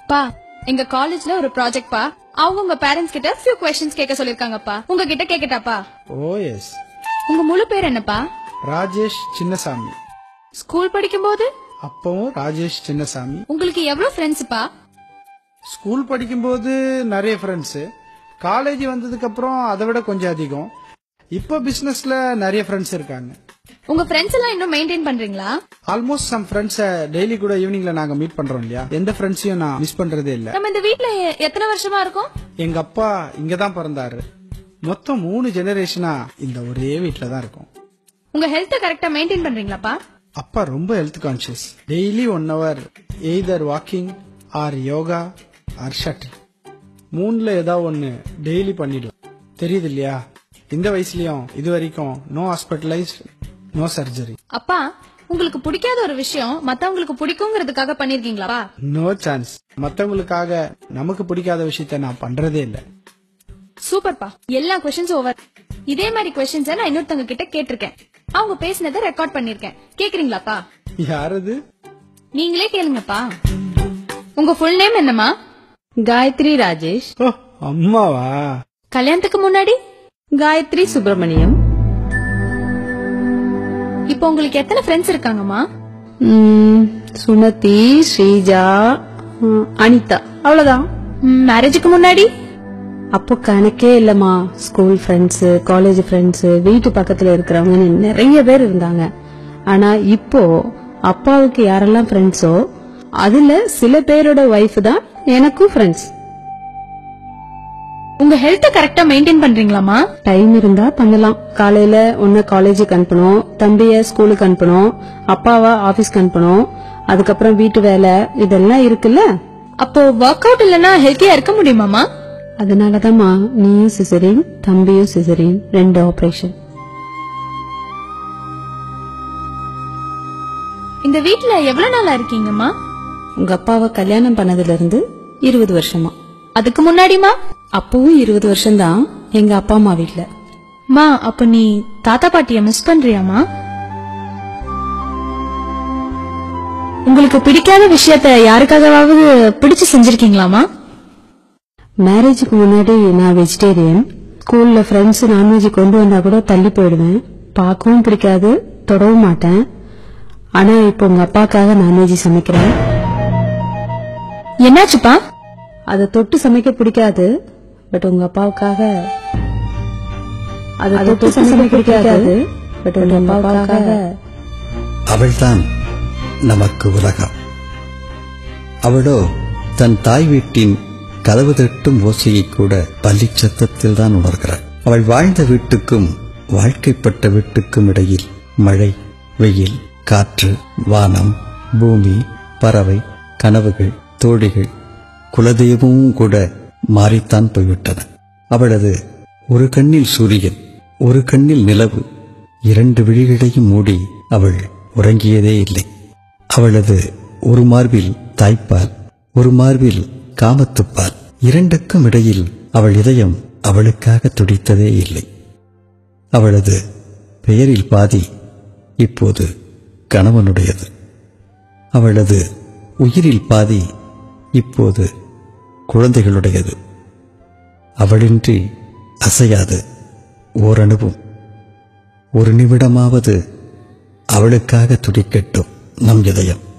பா எங்க காலேஜ்ல ஒரு ப்ராஜெக்ட் பா அவங்க உங்க பேரண்ட்ஸ் கிட்ட ஃபியூ கொஸ்டின்ஸ் கேட்க சொல்லிருக்காங்கப்பா உங்ககிட்ட கேக்கட்டாப்பா ஓ எஸ் உங்க முழு பேர் என்னப்பா ராஜேஷ் சின்னசாமி ஸ்கூல் படிக்கும்போது அப்பவும் ராஜேஷ் சின்னசாமி உங்களுக்கு எவ்வளவு ஃப்ரெண்ட்ஸ்ப்பா ஸ்கூல் படிக்கும்போது நிறைய ஃப்ரெண்ட்ஸ் காலேஜ் வந்ததுக்கு அப்புறம் அதை விட கொஞ்சம் அதிகம் இப்போ பிசினஸ்ல நிறைய ஃப்ரெண்ட்ஸ் இருக்காங்க உங்க ஃப்ரெண்ட்ஸ் எல்லாம் இன்னும் மெயின்டைன் பண்றீங்களா ஆல்மோஸ்ட் சம் ஃப்ரெண்ட்ஸை டெய்லி கூட ஈவினிங்ல நாங்க மீட் பண்றோம் இல்லையா எந்த ஃப்ரெண்ட்ஸையும் நான் மிஸ் பண்றதே இல்ல நம்ம இந்த வீட்ல எ- எத்தனை வருஷமா இருக்கோம் எங்க அப்பா இங்க தான் பிறந்தாரு மொத்தம் மூணு ஜெனரேஷனா இந்த ஒரே வீட்ல தான் இருக்கோம் உங்க ஹெல்த்த கரெக்டா மெயின்டைன் பண்றீங்களாப்பா அப்பா ரொம்ப health conscious daily one hour either walking or yoga or shuttle மூணுல ஏதாவது ஒன்னு டெய்லி பண்ணிடுவோம் தெரியுது இல்லையா இந்த வயசுலயும் இது வரைக்கும் நோ ஹாஸ்பிட்டலைஸ் நோ சர்ஜரி அப்பா உங்களுக்கு பிடிக்காத ஒரு விஷயம் மத்தவங்களுக்கு பிடிக்குங்கிறதுக்காக பண்ணிருக்கீங்களா நோ சான்ஸ் மத்தவங்களுக்காக நமக்கு பிடிக்காத விஷயத்த நான் பண்றதே இல்ல சூப்பர்ப்பா எல்லா கொஸ்டின்ஸ் ஓவர் இதே மாதிரி கொஸ்டின்ஸ் நான் இன்னொருத்தவங்க கிட்ட கேட்டிருக்கேன் அவங்க பேசினதை ரெக்கார்ட் பண்ணிருக்கேன் கேக்குறீங்களாப்பா யாரது நீங்களே கேளுங்கப்பா உங்க ஃபுல் நேம் என்னம்மா காயத்ரி ராஜேஷ் ஓ அம்மாவா கல்யாணத்துக்கு முன்னாடி காயத்ரி சுப்பிரமணியம் இப்போ உங்களுக்கு எத்தனை ஃப்ரெண்ட்ஸ் இருக்காங்கம்மா ம், சுமதி ஸ்ரீஜா ம், அனிதா அவ்வளவுதான் மேரேஜுக்கு முன்னாடி அப்போ கணக்கே இல்லம்மா ஸ்கூல் ஃப்ரெண்ட்ஸ் காலேஜ் ஃப்ரெண்ட்ஸ் வீட்டு பக்கத்துல இருக்கிறவங்க நிறைய பேர் இருந்தாங்க ஆனா இப்போ அப்பாவுக்கு யாரெல்லாம் ஃப்ரெண்ட்ஸோ அதுல சில பேரோட ஒய்ஃப் தான் எனக்கும் ஃப்ரெண்ட்ஸ் உங்க ஹெல்த்த கரெக்டா மெயின்டைன் பண்றீங்களாமா டைம் இருந்தா பண்ணலாம் காலையில ஒன்னு காலேஜுக்கு அனுப்பணும் தம்பிய ஸ்கூலுக்கு அனுப்பணும் அப்பாவா ஆபீஸ்க்கு அனுப்பணும் அதுக்கப்புறம் வீட்டு வேலை இதெல்லாம் இருக்குல்ல அப்போ ஒர்க் அவுட் இல்லனா ஹெல்த்தியா இருக்க முடியுமாமா அதனாலதாம்மா நீயும் சிசரின் தம்பியும் சிசரின் ரெண்டு ஆபரேஷன் இந்த வீட்ல எவ்வளவு நாளா இருக்கீங்கம்மா உங்க அப்பாவை கல்யாணம் பண்ணதுல இருந்து இருபது வருஷமா அதுக்கு முன்னாடிமா அப்பவும் இருபது வருஷம்தான் எங்க அப்பா அம்மா வீட்ல மா அப்ப நீ தாத்தா பாட்டிய மிஸ் பண்றியாமா உங்களுக்கு பிடிக்காத விஷயத்த யாருக்காகவாவது பிடிச்சு செஞ்சிருக்கீங்களாமா மேரேஜுக்கு முன்னாடி நான் வெஜிடேரியன் ஸ்கூல்ல ஃப்ரெண்ட்ஸ் நான்வெஜ் கொண்டு வந்தா கூட தள்ளி போயிடுவேன் பார்க்கவும் பிடிக்காது தொடவும் மாட்டேன் ஆனா இப்போ உங்க அப்பாக்காக நான்வெஜ் சமைக்கிறேன் என்னாச்சுப்பா அதை தொட்டு சமைக்க பிடிக்காது பட் உங்க அப்பாவுக்காக அதை தொட்டு சமைக்க பிடிக்காது பட் உங்க அப்பாவுக்காக அவள்தான் நமக்கு உலகம் அவளோ தன் தாய் வீட்டின் கதவு தட்டும் ஓசையை கூட பள்ளி சத்தத்தில் தான் உணர்கிறாள் அவள் வாழ்ந்த வீட்டுக்கும் வாழ்க்கைப்பட்ட வீட்டுக்கும் இடையில் மழை வெயில் காற்று வானம் பூமி பறவை கனவுகள் தோழிகள் குலதெய்வமும் கூட மாறித்தான் போய்விட்டன அவளது ஒரு கண்ணில் சூரியன் ஒரு கண்ணில் நிலவு இரண்டு விழிகளையும் மூடி அவள் உறங்கியதே இல்லை அவளது ஒரு மார்பில் தாய்ப்பால் ஒரு மார்பில் காமத்துப்பால் இரண்டுக்கும் இடையில் அவள் இதயம் அவளுக்காக துடித்ததே இல்லை அவளது பெயரில் பாதி இப்போது கணவனுடையது அவளது உயிரில் பாதி இப்போது குழந்தைகளுடையது அவளின்றி அசையாது ஓரணுவும் ஒரு நிமிடமாவது அவளுக்காக துடிக்கட்டும் நம் இதயம்